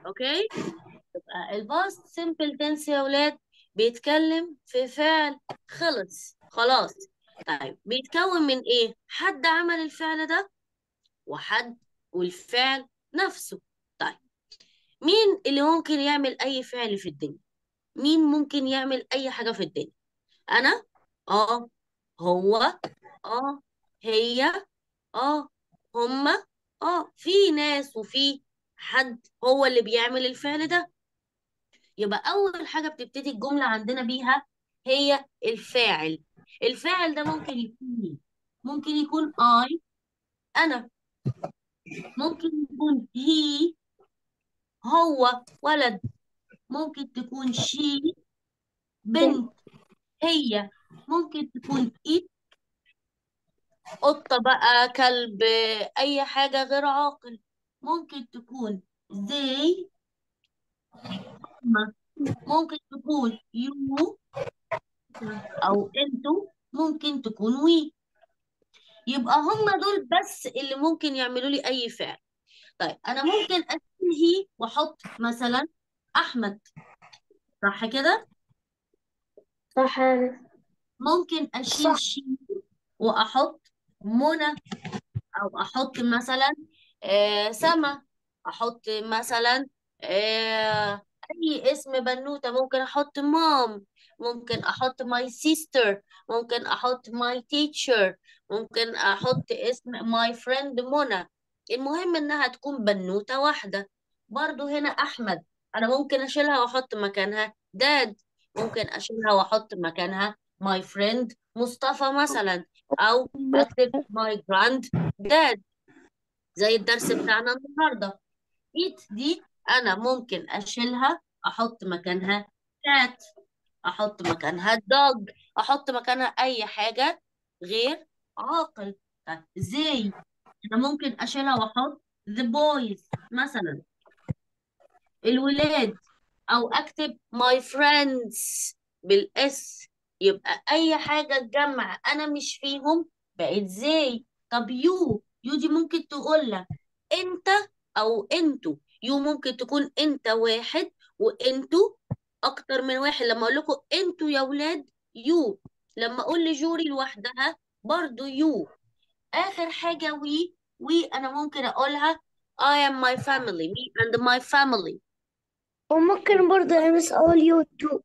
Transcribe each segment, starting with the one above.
اوكي يبقى الباست سيمبل تنس يا ولاد بيتكلم في فعل خلص خلاص طيب بيتكون من ايه حد عمل الفعل ده وحد والفعل نفسه طيب مين اللي ممكن يعمل اي فعل في الدنيا مين ممكن يعمل اي حاجة في الدنيا انا اه هو اه هي اه هما اه في ناس وفي حد هو اللي بيعمل الفعل ده يبقى اول حاجة بتبتدي الجملة عندنا بيها هي الفاعل الفاعل ده ممكن يكون مين ممكن يكون I انا ممكن يكون he هو ولد ممكن تكون she بنت هي ممكن تكون it قطة بقى كلب أي حاجة غير عاقل ممكن تكون they هما. ممكن تكون you أو أنتوا ممكن تكون we يبقى هما دول بس اللي ممكن يعملوا لي أي فعل طيب أنا ممكن أشيل هي وأحط مثلا أحمد صح كده صح أنا ممكن أشيل صح شي وأحط منى أو أحط مثلا آه سما أحط مثلا آه أي اسم بنوتة ممكن أحط مام ممكن أحط my sister ممكن أحط my teacher ممكن أحط اسم my friend منى المهم إنها تكون بنوتة واحدة برضو هنا أحمد أنا ممكن أشيلها وأحط مكانها dad ممكن أشيلها وأحط مكانها my friend مصطفى مثلا أو أكتب my granddad زي الدرس بتاعنا النهارده ايت دي انا ممكن اشيلها احط مكانها cat احط مكانها dog احط مكانها اي حاجه غير عاقل طيب زي انا ممكن اشيلها واحط the boys مثلا الولاد او اكتب my friends بالاس يبقى اي حاجه تجمع انا مش فيهم بقت زي طب يو يو دي ممكن تقول لك انت او انتوا يو ممكن تكون انت واحد وانتوا اكتر من واحد لما اقول لكم انتوا يا ولاد يو لما اقول لجوري لوحدها برضو يو اخر حاجه وي وي انا ممكن اقولها I am my family me and my family وممكن برضه يا مس أقول يو تو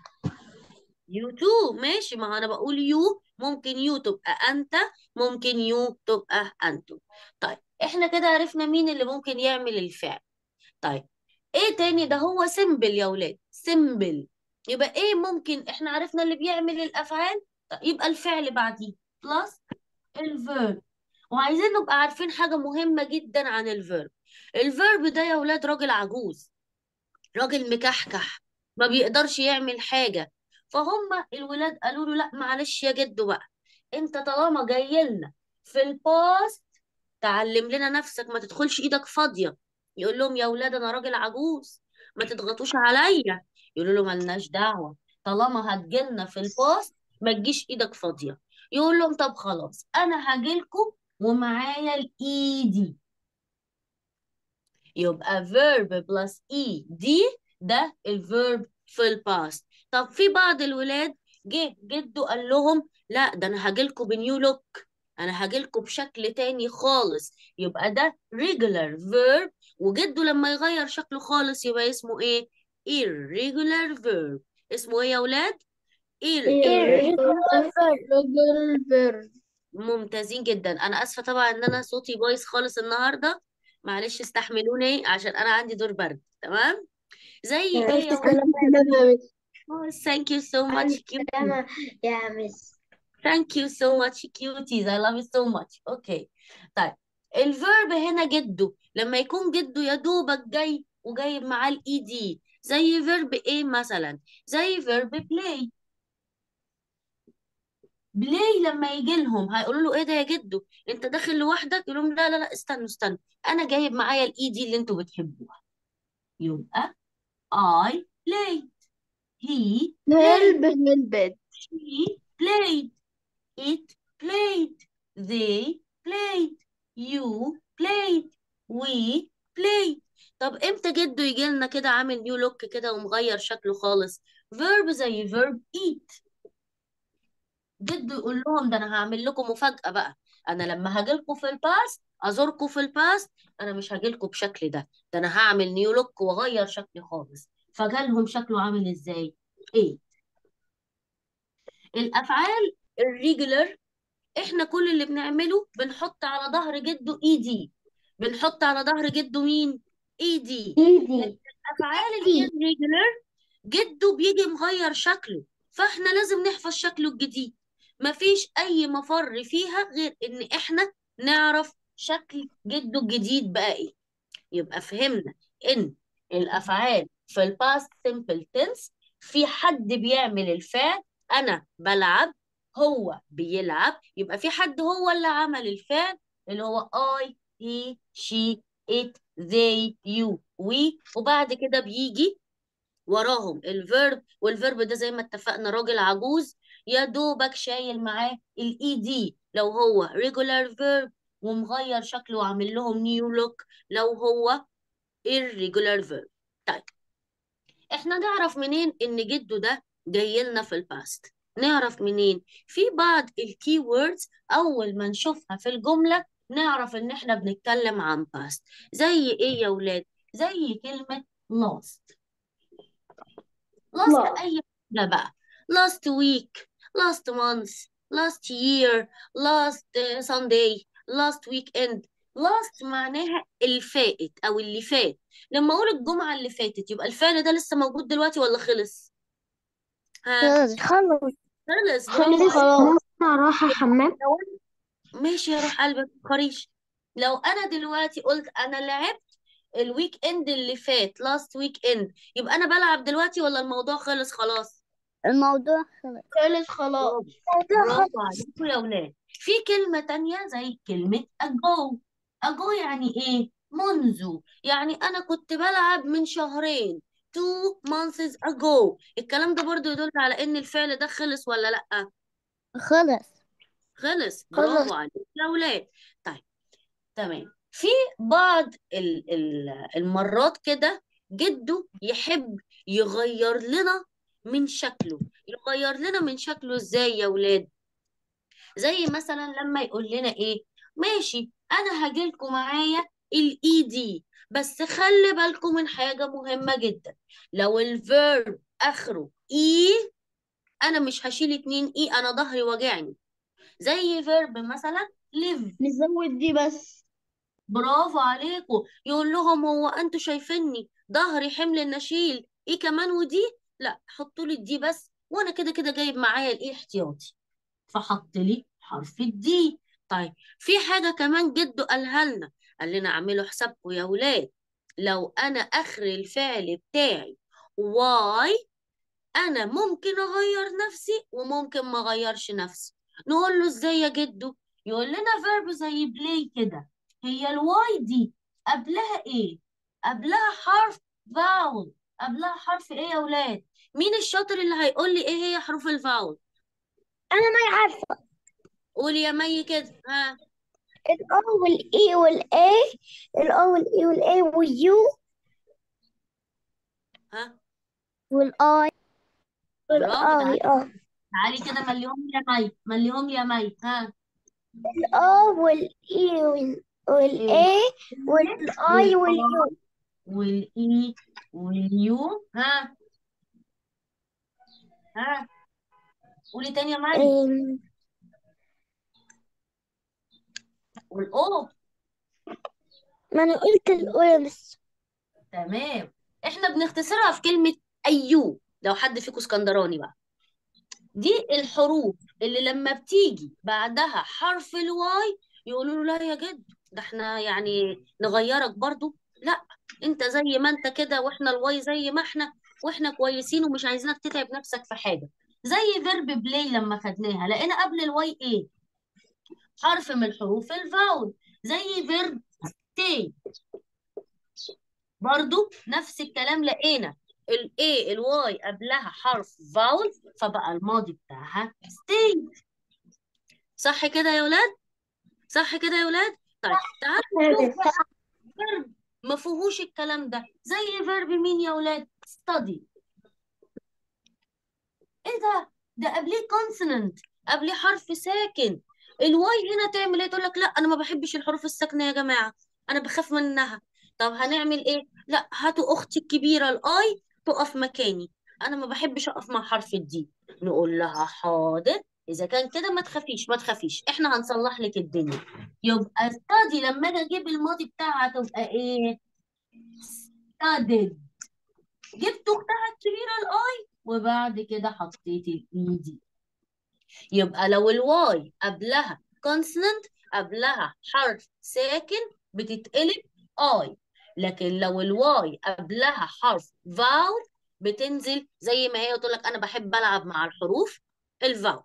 يو تو ماشي ما هو انا بقول يو ممكن يو تبقى انت ممكن يو تبقى انتوا طيب احنا كده عرفنا مين اللي ممكن يعمل الفعل طيب ايه تاني ده هو سيمبل يا ولاد سيمبل يبقى ايه ممكن احنا عرفنا اللي بيعمل الافعال طيب يبقى الفعل بعديه بلس الفيرب وعايزين نبقى عارفين حاجة مهمة جدا عن الفيرب الفيرب ده يا ولاد راجل عجوز راجل مكحكح ما بيقدرش يعمل حاجة فهم الولاد قالوا له لا معلش يا جدو بقى انت طالما جاي لنا في الباست تعلم لنا نفسك ما تدخلش ايدك فاضية يقول لهم يا ولاد انا راجل عجوز ما تضغطوش عليا يقولوا له ملناش دعوة طالما هتجيلنا في الباست ما تجيش ايدك فاضية يقول لهم طب خلاص انا هجيلكم ومعايا الايدي يبقى verb plus e دي ده الفيرب في الباست طب في بعض الولاد جه جده قال لهم لا ده انا هجيلكوا بنيو لوك انا هجيلكوا بشكل تاني خالص يبقى ده regular verb وجده لما يغير شكله خالص يبقى اسمه ايه irregular verb اسمه ايه يا ولاد irregular irregular ممتازين جدا انا اسفه طبعا ان انا صوتي بايظ خالص النهارده معلش استحملوني عشان انا عندي دور برد تمام زي ايه ألف يا سلامة يا مس ولاد thank you so much ألف cuties سلامة يا مس thank you so much cuties I love you so much اوكي طيب الفيرب هنا جده لما يكون جده يا دوبك جاي وجايب معاه الاي دي زي فيرب ايه مثلا زي فيرب بلاي بلاي لما يجي لهم هيقولوا له ايه ده يا جدو انت داخل لوحدك يقول لهم لا لا لا استنوا استنوا انا جايب معايا الاي دي اللي انتوا بتحبوها يبقى I played he played هلب هلبت she played it played they played you played we played طب امتى جده يجي لنا كده عامل نيو لوك كده ومغير شكله خالص فيرب زي فيرب ايت جده يقول لهم ده انا هعمل لكم مفاجأة بقى انا لما هاجي لكم في الباست ازوركم في الباست انا مش هاجي لكم بشكل ده ده انا هعمل نيو لوك واغير شكلي خالص فجالهم شكله عامل ازاي ايه الافعال الريجولر احنا كل اللي بنعمله بنحط على ظهر جده اي دي بنحط على ظهر جده مين اي دي ايدي الافعال الريجولر جده بيجي مغير شكله فاحنا لازم نحفظ شكله الجديد مفيش اي مفر فيها غير ان احنا نعرف شكل جده الجديد بقى ايه يبقى فهمنا ان الافعال في الباست سمبل تنس في حد بيعمل الفعل انا بلعب هو بيلعب يبقى في حد هو اللي عمل الفعل اللي هو I he she it they you we وبعد كده بيجي وراهم الفيرب والفيرب ده زي ما اتفقنا راجل عجوز يا دوبك شايل معاه الاي دي لو هو regular verb ومغير شكله وعامل لهم نيو لوك لو هو irregular verb طيب احنا نعرف منين ان جده ده جاي لنا في الباست نعرف منين في بعض الكي ووردز اول ما نشوفها في الجملة نعرف ان احنا بنتكلم عن باست زي ايه يا ولاد زي كلمة lost lost اي حاجة بقى last week last month last year last uh, Sunday last weekend last معناها الفائت او اللي فات لما اقول الجمعة اللي فاتت يبقى الفعل ده لسه موجود دلوقتي ولا خلص ها خلاص خلص خلص برافو خلص عليك خلاص راح حمام لو أنا- ماشي يا روح قلبك خريش لو انا دلوقتي قلت انا لعبت الويك اند اللي فات لاست ويك اند يبقى انا بلعب دلوقتي ولا الموضوع خلص خلاص الموضوع خلص خلص خلاص برافو الموضوع برافو عليكم يا ولاد في كلمة تانية زي كلمة ago ago يعني ايه منذ يعني انا كنت بلعب من شهرين two months ago الكلام ده برضو يدل على ان الفعل ده خلص ولا لأ خلص خلص خلص برافو عليكم يا ولاد طيب تمام في بعض ال- ال- المرات كده جده يحب يغير لنا من شكله يغير لنا من شكله ازاي يا ولاد زي مثلا لما يقول لنا ايه ماشي انا هجيلكوا معايا الاي دي بس خلي بالكم من حاجة مهمة جدا لو الفيرب اخره اي انا مش هشيل اتنين اي انا ظهري وجعني زي فيرب مثلا live نزود دي بس برافو عليكم يقول لهم هو انتوا شايفيني ظهري حمل النشيل ايه كمان ودي لا حطوا لي الدي بس وانا كده كده جايب معايا الايه احتياطي فحط لي حرف الدي طيب في حاجة كمان جده قالها لنا قال لنا اعملوا حسابكم يا ولاد لو انا اخر الفعل بتاعي واي انا ممكن اغير نفسي وممكن ما اغيرش نفسي نقول له ازاي يا جدو يقول لنا فيرب زي بلاي كده هي الواي دي قبلها ايه قبلها حرف فاول قبلها حرف ايه يا ولاد مين الشاطر اللي هيقول لي ايه هي حروف الفاول انا ما عارفه قولي يا مي كده ها الاو والاي والاي الاو والاي والاي واليو ها والاي برافو والاي تعالي اه تعالي كده مليهم لي يا مي مليهم لي يا مي ها الاو والاي وال- والاي والاي واليو والاي واليو ها ها قولي تاني يا مي أم، والاو ما انا قلت الاولى بس تمام احنا بنختصرها في كلمة أيوب لو حد فيكم اسكندراني بقى دي الحروف اللي لما بتيجي بعدها حرف الواي يقولوا له لا يا جد ده احنا يعني نغيرك برضو لا انت زي ما انت كده واحنا الواي زي ما احنا واحنا كويسين ومش عايزينك تتعب نفسك في حاجة زي فيرب بلاي لما خدناها لقينا قبل الواي ايه حرف من حروف الفاول زي فيرب stay برضو نفس الكلام لقينا الاي الواي قبلها حرف فاول فبقى الماضي بتاعها stay صح كده يا ولاد صح كده يا ولاد طيب تعالوا نشوف بقى فيرب ما فيهوش فيهوش الكلام ده زي فيرب مين يا ولاد study ايه ده ده قبليه كونسونانت قبليه حرف ساكن الواي هنا تعمل ايه تقول لك لا انا ما بحبش الحروف الساكنه يا جماعه انا بخاف منها طب هنعمل ايه لا هاتوا اختي الكبيره الاي تقف مكاني انا ما بحبش اقف مع حرف الدي نقول لها حاضر اذا كان كده ما تخافيش ما تخافيش احنا هنصلح لك الدنيا يبقى study لما اجي اجيب الماضي بتاعها تبقى ايه studied جبت اختها الكبيره الاي وبعد كده حطيت الاي دي يبقى لو الواي قبلها كونسونانت قبلها حرف ساكن بتتقلب اي لكن لو الواي قبلها حرف فاول بتنزل زي ما هي وتقول لك انا بحب العب مع الحروف الفاول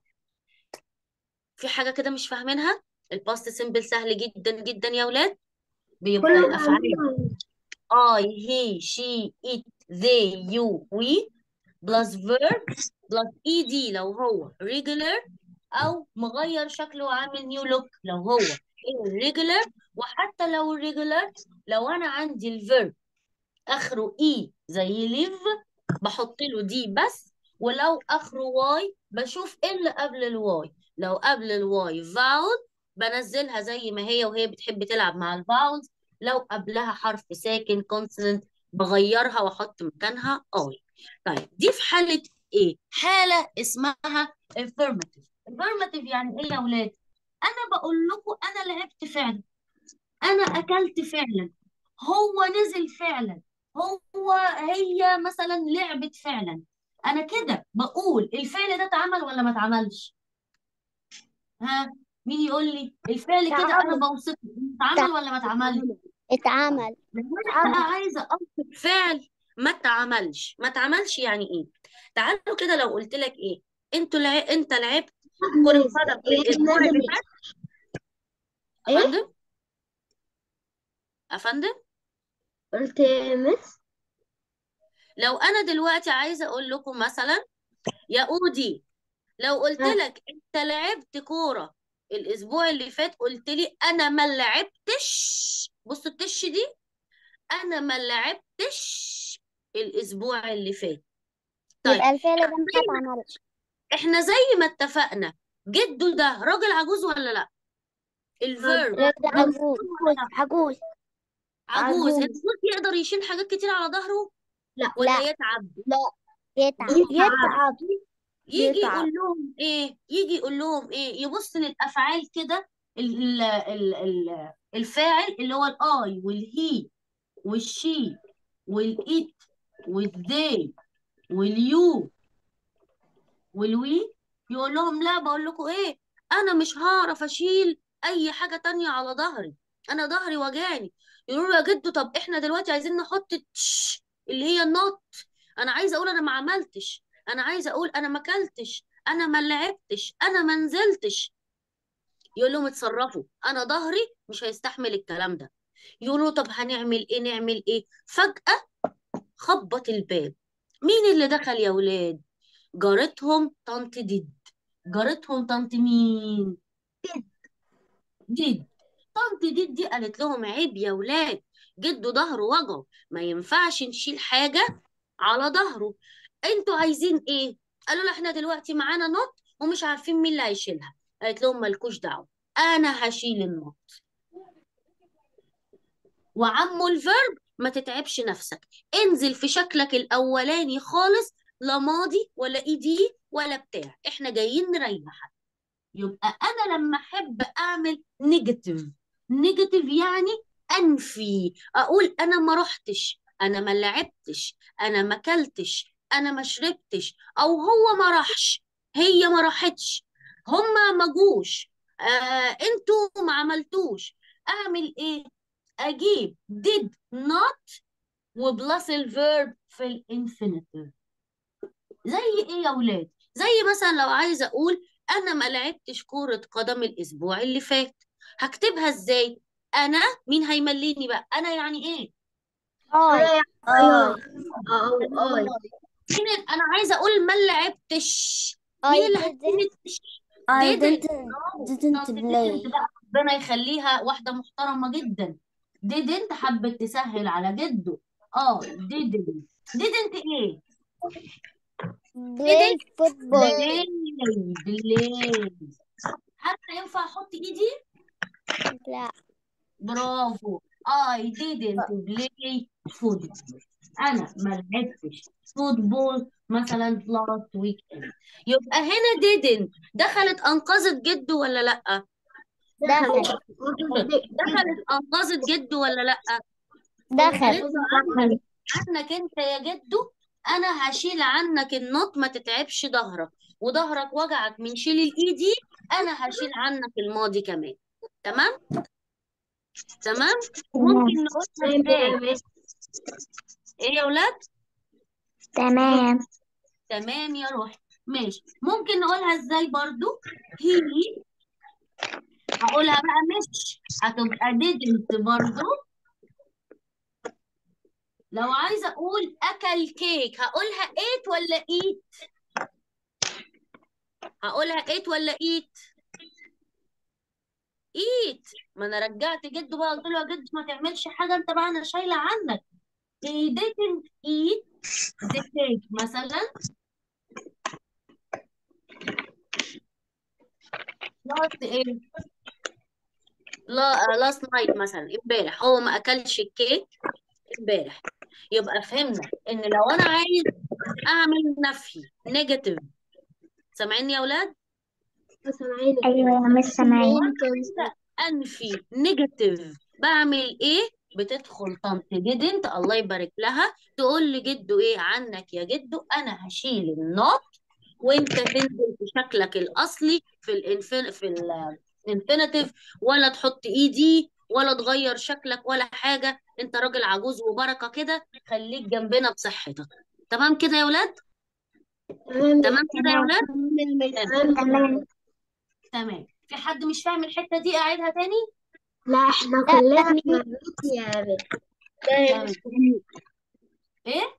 في حاجه كده مش فاهمينها الباست سيمبل سهل جدا جدا يا ولاد بيبقى كله الافعال فاهمين I, he, she, it, they, you, we plus verb plus ed لو هو regular أو مغير شكله وعامل new look لو هو irregular وحتى لو regular لو أنا عندي الفيرب آخره e زي live بحط له دي بس ولو آخره y بشوف إيه اللي قبل الواي لو قبل الواي vowel بنزلها زي ما هي وهي بتحب تلعب مع الفاولز لو قبلها حرف ساكن consonant بغيرها واحط مكانها اي طيب دي في حالة ايه حالة اسمها affirmative affirmative يعني ايه يا ولاد انا بقول لكم انا لعبت فعلا انا اكلت فعلا هو نزل فعلا هو هي مثلا لعبت فعلا انا كده بقول الفعل ده اتعمل ولا ما اتعملش ها مين يقول لي الفعل كده انا اتعمل بوصفه اتعمل ولا ما اتعملش اتعمل لو انا بقى عايزه اوصف فعل ما اتعملش ما اتعملش يعني ايه تعالوا كده لو قلت لك ايه انتوا لع... انت لعبت كرة قدم في الاسبوع اللي فات ايه افندم افندم قلت مس لو انا دلوقتي عايزه اقول لكم مثلا يا اودي لو قلت ها لك انت لعبت كوره الاسبوع اللي فات قلت لي انا ما لعبتش بصوا التش دي انا ما لعبتش الاسبوع اللي فات طيب يبقى الفعل ده احنا ما زي ما اتعملش احنا زي ما اتفقنا جده ده راجل عجوز ولا لا الفيرب راجل راجل عجوز ولا لا عجوز عجوز عجوز العجوز يقدر يشيل حاجات كتير على ظهره لا ولا لا يتعب لا يتعب يتعب يتعب يجي يتعب يقول لهم ايه يجي يقول لهم ايه يبص للافعال كده ال- ال- ال- الفاعل اللي هو الاي والهي والشي والايت والذي واليو والوي يقول لهم لا بقول لكم ايه انا مش هعرف اشيل اي حاجة تانية على ظهري انا ظهري وجعني يقولوا له يا جدو طب احنا دلوقتي عايزين نحط تش اللي هي النط انا عايزه اقول انا ما عملتش انا عايزه اقول انا ما اكلتش انا ما لعبتش انا ما نزلتش يقول لهم اتصرفوا انا ظهري مش هيستحمل الكلام ده يقولوا طب هنعمل ايه نعمل ايه فجأة خبط الباب مين اللي دخل يا ولاد جارتهم طنط ديد جارتهم طنط مين ديد طنط ديد دي قالت لهم عيب يا ولاد جده ظهره وجعه ما ينفعش نشيل حاجة على ظهره انتوا عايزين ايه قالوا له احنا دلوقتي معانا نط ومش عارفين مين اللي هيشيلها قالت لهم مالكوش دعوة انا هشيل النط وعمو الفيرب ما تتعبش نفسك انزل في شكلك الاولاني خالص لا ماضي ولا ايدي ولا بتاع احنا جايين نريحك يبقى انا لما احب اعمل نيجاتيف نيجاتيف يعني انفي اقول انا ما رحتش انا ما لعبتش انا ما اكلتش انا ما شربتش او هو ما راحش هي ما راحتش هما ما جوش آه انتوا ما عملتوش اعمل ايه اجيب did not وبلس الفيرب في الانفينيتيف زي ايه يا ولاد زي مثلا لو عايزه اقول انا ما لعبتش كرة قدم الاسبوع اللي فات هكتبها ازاي انا مين هيمليني بقى انا يعني ايه اي اي انا او اي مين ال- انا عايزه اقول ما لعبتش مين I اللي هيقول didn't التش I didn't didn't برافو didn't طنط play didn't بقى ربنا يخليها واحده محترمه جدا didn't حبت تسهل على جده اه didn't didn't ايه بلاي فوتبول play play حتى ينفع احط ايدي لا برافو I didn't play football أنا ما لعبتش فوتبول مثلا last weekend يبقى هنا didn't دخلت أنقذت جده ولا لأ؟ دخل دخلت أنقذت جده ولا لأ؟ دخل قالت له عنك عنك أنت يا جدو أنا هشيل عنك النط ما تتعبش ظهرك وظهرك وجعك من شيل الإيدي أنا هشيل عنك الماضي كمان تمام؟ تمام؟ وممكن نقولها ازاي؟ ايه يا ولاد؟ تمام تمام يا روحي ماشي ممكن نقولها ازاي برضو هي هقولها بقى مش هتبقى didn't برضو لو عايزة اقول اكل كيك هقولها ate ولا eat هقولها ate ولا eat eat ما انا رجعت جده بقى قلت له يا جد ما تعملش حاجة انت بقى انا شايلة عنك he didn't eat the cake مثلا last ايه لا last night مثلا امبارح هو ما اكلش الكيك امبارح يبقى فهمنا ان لو انا عايز اعمل نفي نيجاتيف سامعيني يا اولاد ايوه يا مس سامعين عايزه انفي نيجاتيف بعمل ايه بتدخل طنط didn't الله يبارك لها تقول لجده ايه عنك يا جدو انا هشيل النوت وانت تنزل في شكلك الاصلي في الانفين في الانفينيتيف ولا تحط ايدي ولا تغير شكلك ولا حاجه انت راجل عجوز وبركه كده خليك جنبنا بصحتك تمام كده يا ولاد تمام كده يا ولاد تمام تمام تمام في حد مش فاهم الحته دي اعيدها تاني لا احنا كلنا فاهمين يا بنت تمام ايه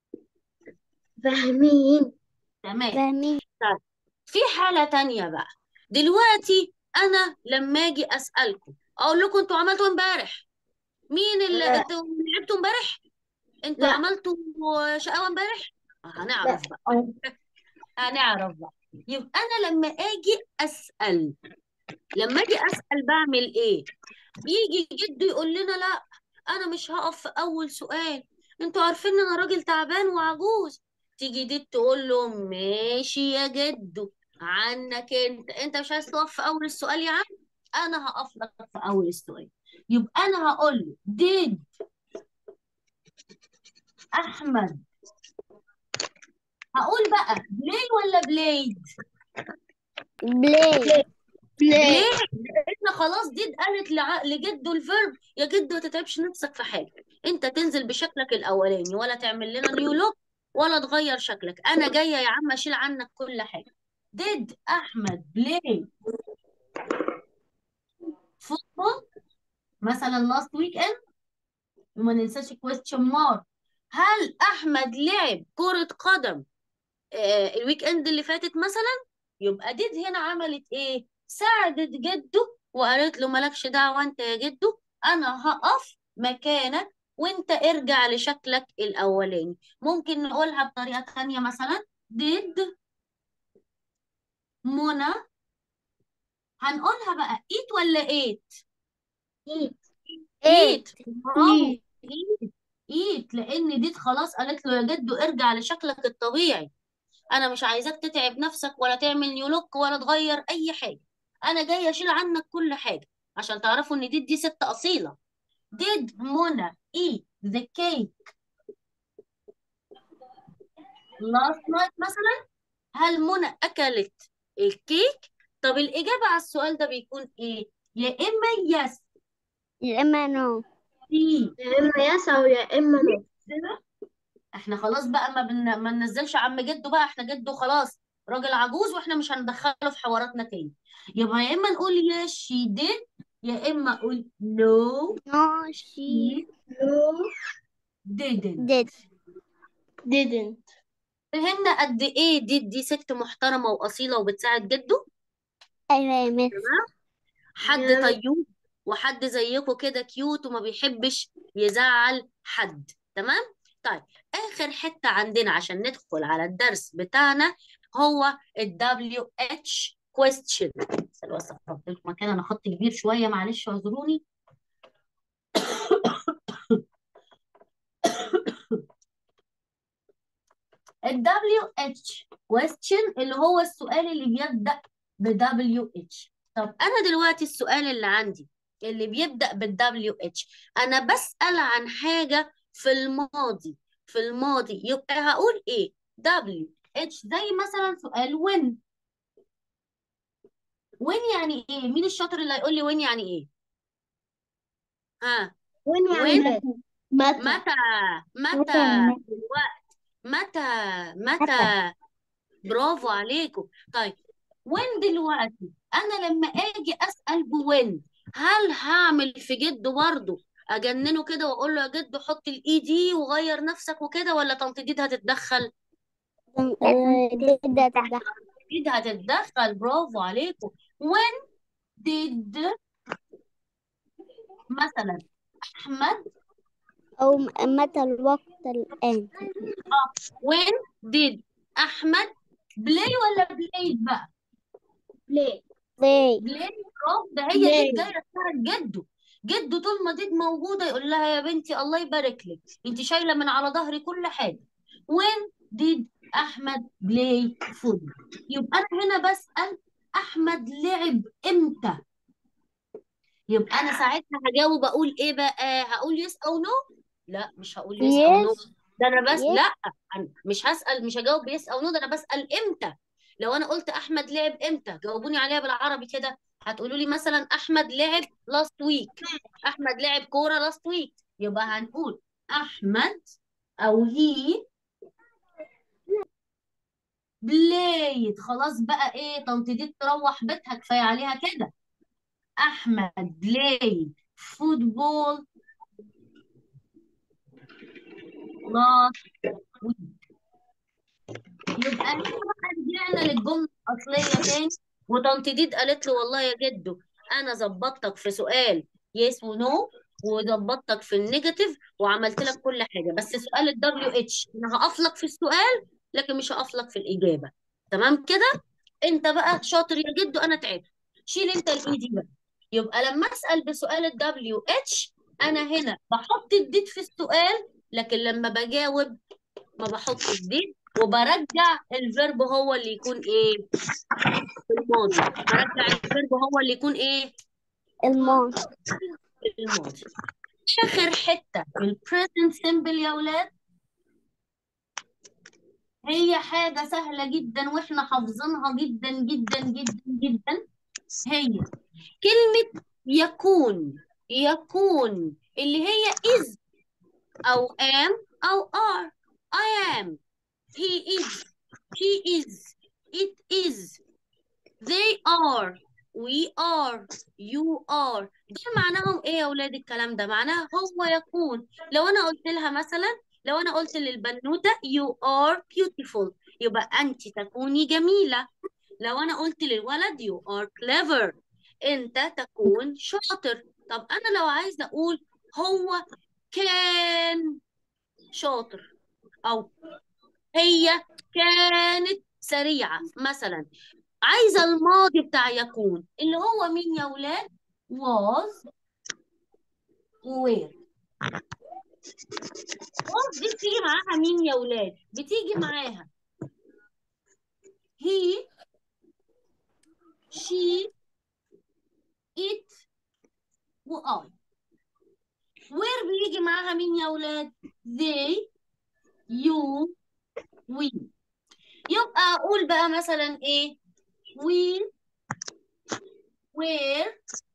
فاهمين تمام فاهمين طيب في حالة تانية بقى دلوقتي أنا لما أجي أسألكم أقول لكم أنتوا عملتوا امبارح مين اللي لا. أنتوا لعبتوا امبارح؟ أنتوا لا. عملتوا شقاوة امبارح؟ آه، هنعرف بقى هنعرف بقى يبقى أنا لما أجي أسأل لما أجي أسأل بعمل إيه؟ يجي جده يقول لنا لا أنا مش هقف في أول سؤال أنتوا عارفين إن أنا راجل تعبان وعجوز تيجي دي تقول له ماشي يا جدو عنك انت انت مش عايز تقف في اول السؤال يا عم انا هقف لك في اول السؤال يبقى انا هقول له did احمد هقول بقى بلاي ولا بلايد بلاي ليه احنا خلاص ديد قالت لع- لجده الفيرب يا جدو ما تتعبش نفسك في حاجه انت تنزل بشكلك الاولاني ولا تعمل لنا نيو لوك ولا تغير شكلك انا جايه يا عم اشيل عنك كل حاجه ديد احمد بلاي فوتبول مثلا لاست ويك اند وما ننساش كويستشن مارك هل احمد لعب كره قدم آه الويك اند اللي فاتت مثلا يبقى ديد هنا عملت ايه ساعدت جده وقالت له مالكش دعوه انت يا جدو انا هقف مكانك وانت ارجع لشكلك الاولاني ممكن نقولها بطريقه تانية مثلا did منى هنقولها بقى eat ولا eat eat برافو eat eat لان دي خلاص قالت له يا جدو ارجع لشكلك الطبيعي انا مش عايزاك تتعب نفسك ولا تعمل نيو لوك ولا تغير اي حاجه انا جايه اشيل عنك كل حاجه عشان تعرفوا ان دي دي ست اصيله did منى eat the cake last night مثلا هل منى اكلت الكيك طب الاجابه على السؤال ده بيكون ايه يا اما يس يا اما نو سي يا اما يس او يا اما نو احنا خلاص بقى ما بن... ما ننزلش عم جده بقى احنا جده خلاص راجل عجوز واحنا مش هندخله في حواراتنا تاني يبقى يا اما نقول يس شي ديد يا اما اقول نو نو شي نو didn't did didn't فهمنا قد ايه دي دي ست محترمه واصيله وبتساعد جده ايوه يا مس حد يا- طيوب وحد زيكم كده كيوت وما بيحبش يزعل حد تمام طيب آخر حتة عندنا عشان ندخل على الدرس بتاعنا هو ال WH question ثانية بس أحط لكم مكان أنا خط كبير شوية معلش اعذروني ال WH question اللي هو السؤال اللي بيبدأ ب WH طب أنا دلوقتي السؤال اللي عندي اللي بيبدأ بال WH أنا بسأل عن حاجة في الماضي في الماضي يبقى هقول إيه WH زي مثلا سؤال when when يعني إيه مين الشاطر اللي هيقول لي when يعني إيه ها وين when يعني متى متى متى متى الوقت متى متى متى برافو عليكم طيب وين دلوقتي انا لما اجي اسال بوين هل هعمل في جده برضه اجننه كده واقول له يا جدو حط الاي دي وغير نفسك وكده ولا طنط ديد هتتدخل جدة تدخل ديد هتتدخل برافو عليكم when did مثلا احمد أو متى الوقت الآن اه when did احمد بلاي ولا بلايد بقى ليه ليه بلاي برافو ده هي دي ليه الجايه بتاعت جده جده طول ما ديد موجوده يقول لها يا بنتي الله يبارك لك انت شايله من على ظهري كل حاجه when did احمد بلاي فوتبول يبقى انا هنا بسال احمد لعب امتى يبقى انا ساعتها هجاوب اقول ايه بقى هقول يس او نو لا مش هقول يس او نو يس ده انا بس يس لا أنا مش هسال مش هجاوب يس او نو ده انا بسال امتى لو انا قلت احمد لعب امتى جاوبوني عليها بالعربي كده هتقولوا لي مثلا احمد لعب لاست ويك احمد لعب كوره لاست ويك يبقى هنقول احمد او هي بلايد خلاص بقى ايه طنط دي تروح بيتها كفايه عليها كده احمد بلايد فوتبول لاست ويك يبقى هنا بقى رجعنا للجمله الاصليه تاني وطنط ديد قالت له والله يا جدو انا ظبطتك في سؤال يس ونو وظبطتك في النيجاتيف وعملت لك كل حاجه بس سؤال الدبليو اتش انا هقف لك في السؤال لكن مش هقف لك في الاجابه تمام كده انت بقى شاطر يا جدو انا تعبت شيل انت الاي دي بقى يبقى لما اسال بسؤال الدبليو اتش انا هنا بحط الديد في السؤال لكن لما بجاوب ما بحطش ديد وبرجع الفيرب هو اللي يكون ايه في الماضي برجع الفيرب هو اللي يكون ايه الماضي في الماضي اخر حته في البريزنت سيمبل يا ولاد هي حاجه سهله جدا واحنا حافظينها جدا جدا جدا جدا هي كلمه يكون يكون اللي هي is او am او are I am he is she is it is they are we are you are دول معناهم ايه يا اولاد الكلام ده معناها هو يكون لو انا قلت لها مثلا لو انا قلت للبنوته you are beautiful يبقى انت تكوني جميله لو انا قلت للولد you are clever انت تكون شاطر طب انا لو عايزه اقول هو كان شاطر او هي كانت سريعه مثلا عايزه الماضي بتاع يكون اللي هو مين يا ولاد was were was دي بتيجي معاها مين يا ولاد بتيجي معاها he she it و I where بيجي معاها مين يا ولاد they you we يبقى اقول بقى مثلا ايه we were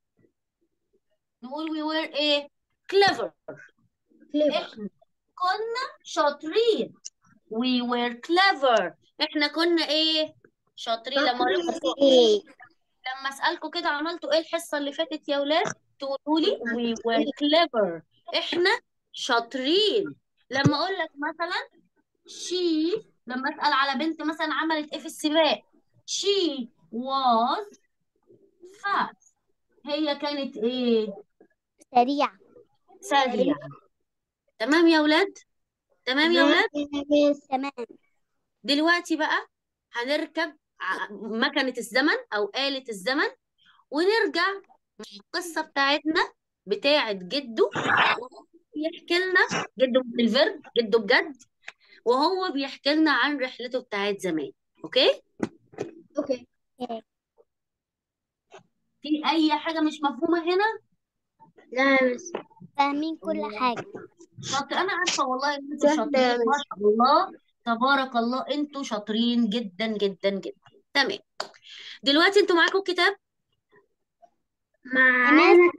نقول we were ايه clever احنا كنا شاطرين we were clever احنا كنا ايه شاطرين لما اقول لكم إيه لما اسالكم كده عملتوا ايه الحصه اللي فاتت يا ولاد تقولوا لي we were clever احنا شاطرين لما اقول لك مثلا she لما اسال على بنت مثلا عملت ايه في السباق she was fast هي كانت ايه سريع سريعة تمام يا ولاد تمام يا ولاد تمام دلوقتي بقى هنركب ع- مكنة الزمن أو آلة الزمن ونرجع القصة بتاعتنا بتاعت جده يحكي لنا جده من الفيرب جده بجد وهو بيحكي لنا عن رحلته بتاعت زمان اوكي اوكي في اي حاجة مش مفهومة هنا لا بس فاهمين كل حاجة شاطر انا عارفة والله ان انتوا سهلة يا شاطرين ما مس. شاء الله تبارك الله انتوا شاطرين جدا جدا جدا تمام دلوقتي انتوا معاكم كتاب معانا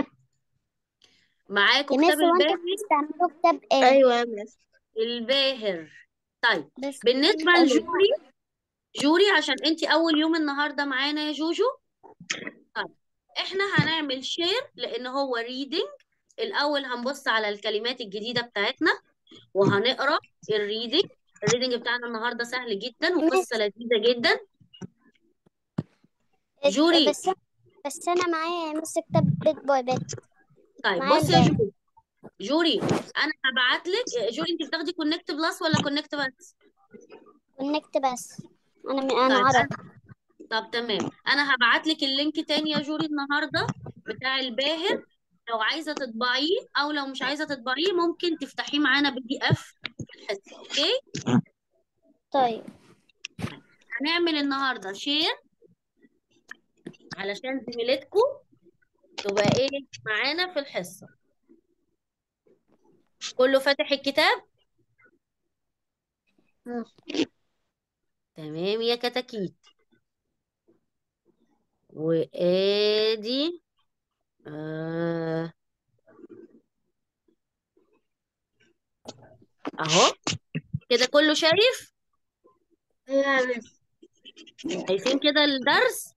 معاكم يا كتاب مس هو انتوا الباهر بتستعملوا كتاب ايه؟ ايوه يا مس الباهر طيب بس بالنسبة حلو. لجوري جوري عشان انت اول يوم النهارده معانا يا جوجو طيب احنا هنعمل شير لان هو ريدنج الاول هنبص على الكلمات الجديده بتاعتنا وهنقرا الريدنج الريدنج بتاعنا النهارده سهل جدا وقصه لذيذه جدا جوري. بس بس انا معايا يا مس كتاب بيت باي بيت طيب معايا بص يا الباقي. جوري جوري انا هبعت لك جوري انت بتاخدي كونكت بلس ولا كونكت بس والنكت بس انا انا طيب عرب طب تمام انا هبعت لك اللينك تاني يا جوري النهارده بتاع الباهر لو عايزه تطبعيه او لو مش عايزه تطبعيه ممكن تفتحيه معانا بي دي اف في الحصه اوكي طيب هنعمل النهارده شير علشان زميلتكم تبقى ايه معانا في الحصه كله فاتح الكتاب تمام يا كتاكيت وادي آه اهو كده كله شايف ايوه يا مس شايفين كده الدرس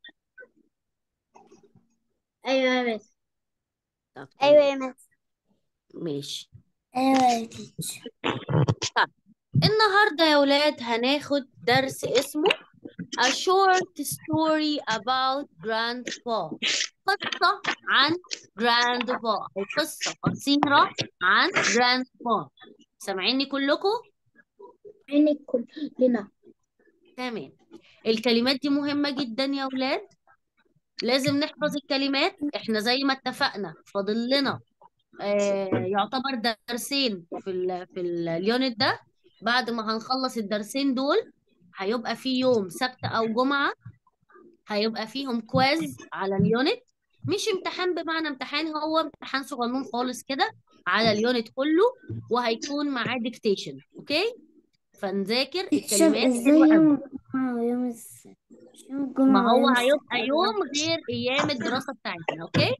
ايوه يا مس طب ايوه تمام يا مس ماشي ايوه يا تيتشر النهارده يا ولاد هناخد درس اسمه A short story about grandpa قصة عن grandpa أو قصة قصيرة عن grandpa سامعيني كلكم؟ عينك كلنا تمام الكلمات دي مهمة جدا يا ولاد لازم نحفظ الكلمات احنا زي ما اتفقنا فاضل لنا آه يعتبر درسين في ال في ال- اليونت ده بعد ما هنخلص الدرسين دول هيبقى في يوم سبت او جمعة هيبقى فيهم كويز على اليونت مش امتحان بمعنى امتحان هو امتحان صغنون خالص كده على اليونت كله وهيكون معاه ديكتيشن اوكي فنذاكر الكلمات ازاي حلوة قوي يوم الجمعة ويوم السبت يوم الجمعة ما هو ويوم السبت هيبقى يوم غير ايام الدراسة بتاعتنا اوكي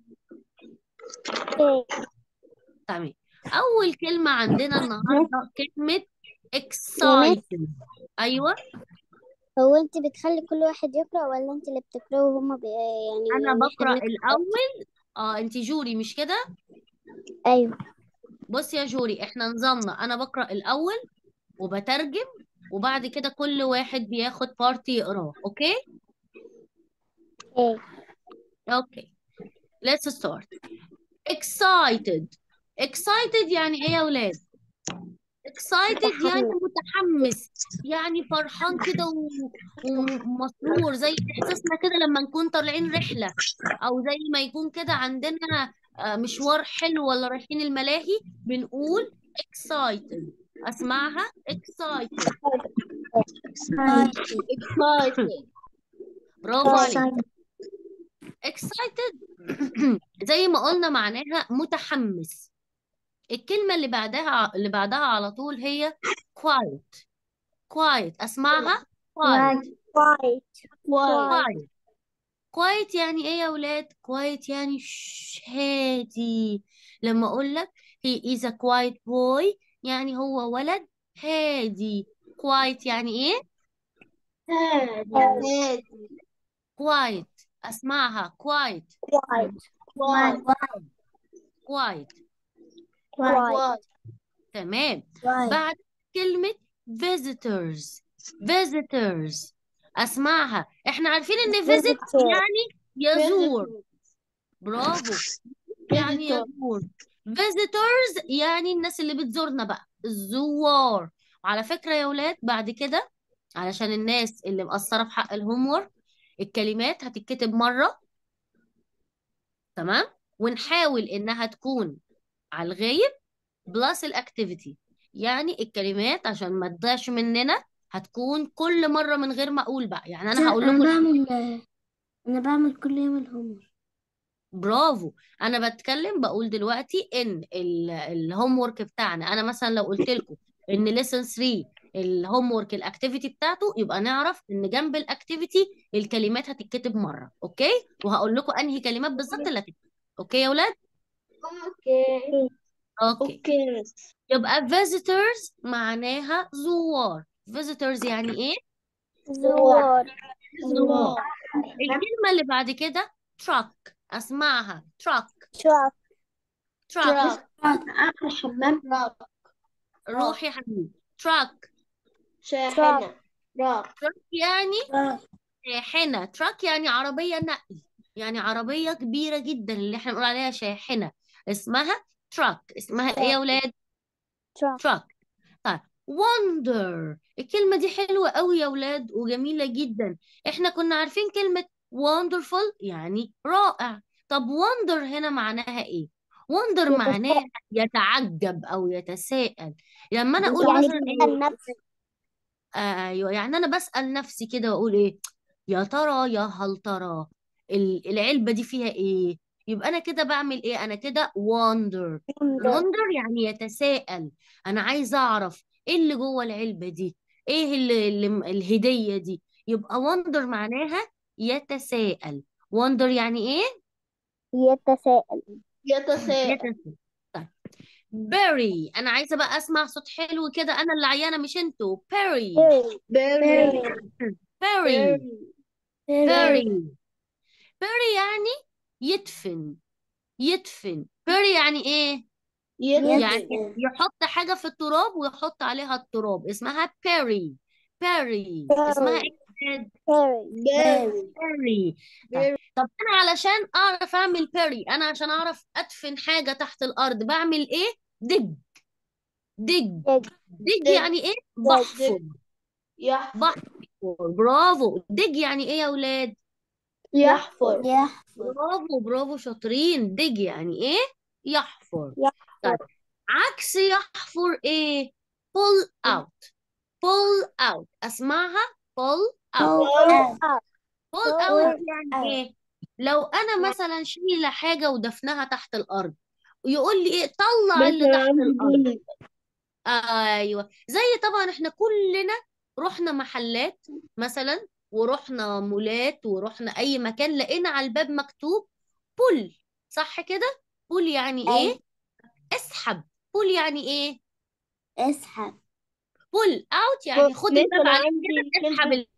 تمام اول كلمة عندنا النهارده كلمة excited ايوه هو انت بتخلي كل واحد يقرأ ولا انت اللي بتقرأ وهما بي... يعني انا يعني احنا بقرأ بنقرأ الاول اه انت جوري مش كده ايوه بص يا جوري احنا نظامنا انا بقرأ الاول وبترجم وبعد كده كل واحد بياخد بارت يقراه اوكي ايه اوكي let's start excited excited يعني ايه يا ولاد excited يعني متحمس متحمس يعني فرحان كده و- ومسرور زي احساسنا كده لما نكون طالعين رحلة او زي ما يكون كده عندنا آه، مشوار حلو ولا رايحين الملاهي بنقول excited اسمعها excited excited برافو عليك excited زي ما قلنا معناها متحمس الكلمة اللي بعدها اللي بعدها على طول هي quiet quiet اسمعها quiet كويس quiet quiet يعني ايه يا ولاد quiet يعني شش هادي لما اقول لك he is a quiet boy يعني هو ولد هادي quiet يعني ايه quiet اسمعها quiet quiet تمام بعد كلمة visitors visitors اسمعها احنا عارفين ان visit يعني يزور برافو يعني يزور visitors يعني الناس اللي بتزورنا بقى الزوار وعلى فكرة يا ولاد بعد كده علشان الناس اللي مقصرة في حق الهومورك الكلمات هتتكتب مرة تمام ونحاول إنها تكون على الغايب بلس الأكتيفيتي يعني الكلمات عشان ما تضيعش مننا هتكون كل مرة من غير ما أقول بقى يعني أنا هقول انا لكم بعمل انا بعمل كل يوم الهومورك برافو انا بتكلم بقول دلوقتي ان الهوم ورك بتاعنا انا مثلا لو قلت لكم ان ليسن 3 الهوم ورك الاكتيفيتي بتاعته يبقى نعرف ان جنب الاكتيفيتي الكلمات هتتكتب مره اوكي وهقول لكم انهي كلمات بالظبط اللي هتتكتب اوكي يا اولاد اوكي اوكي اوكي يبقى visitors معناها زوار visitors يعني ايه زوار زوار الكلمه اللي بعد كده truck اسمعها truck تراك truck اخر حمام تراك روح يا حبيبي truck شاحنة تراك تراك يعني تراك شاحنة تراك يعني عربية نقل يعني عربية كبيرة جدا اللي احنا بنقول عليها شاحنة اسمها تراك اسمها ايه يا ولاد تراك تراك طيب wonder الكلمة دي حلوة قوي يا ولاد وجميلة جدا احنا كنا عارفين كلمة wonderful يعني رائع طب wonder هنا معناها ايه wonder معناها يتعجب او يتساءل لما انا اقول يعني مثلا ايه بتسأل نفسك ايوه يعني انا بسأل نفسي كده واقول ايه يا ترى يا هل ترى ال- العلبة دي فيها ايه يبقى انا كده بعمل ايه انا كده wonder wonder يعني يتساءل انا عايزه اعرف ايه اللي جوه العلبة دي ايه اللي, اللي الهدية دي يبقى wonder معناها يتساءل wonder يعني ايه يتساءل يتساءل طيب berry انا عايزه بقى اسمع صوت حلو كده انا اللي عيانه مش انتوا berry بيري berry بيري bury bury يعني يدفن يدفن bury يعني ايه يعني يحط حاجة في التراب ويحط عليها التراب اسمها bury bury اسمها ايه يا ولاد؟ بيري bury طيب طب انا علشان اعرف اعمل bury انا عشان اعرف ادفن حاجة تحت الارض بعمل ايه dig dig dig يعني ايه بحفر بحفر برافو dig يعني ايه يا ولاد يحفر يحفر برافو برافو شاطرين دج يعني ايه يحفر طيب عكس يحفر ايه pull out pull out اسمعها pull out pull out يعني ايه لو انا مثلا شايله حاجه ودفنها تحت الارض ويقول لي ايه طلع اللي تحت الارض ايوه زي طبعا احنا كلنا رحنا محلات مثلا ورحنا مولات ورحنا اي مكان لقينا على الباب مكتوب بول صح كده بول يعني ايه اسحب بول يعني ايه اسحب بول اوت يعني خد الباب عليك كده اسحب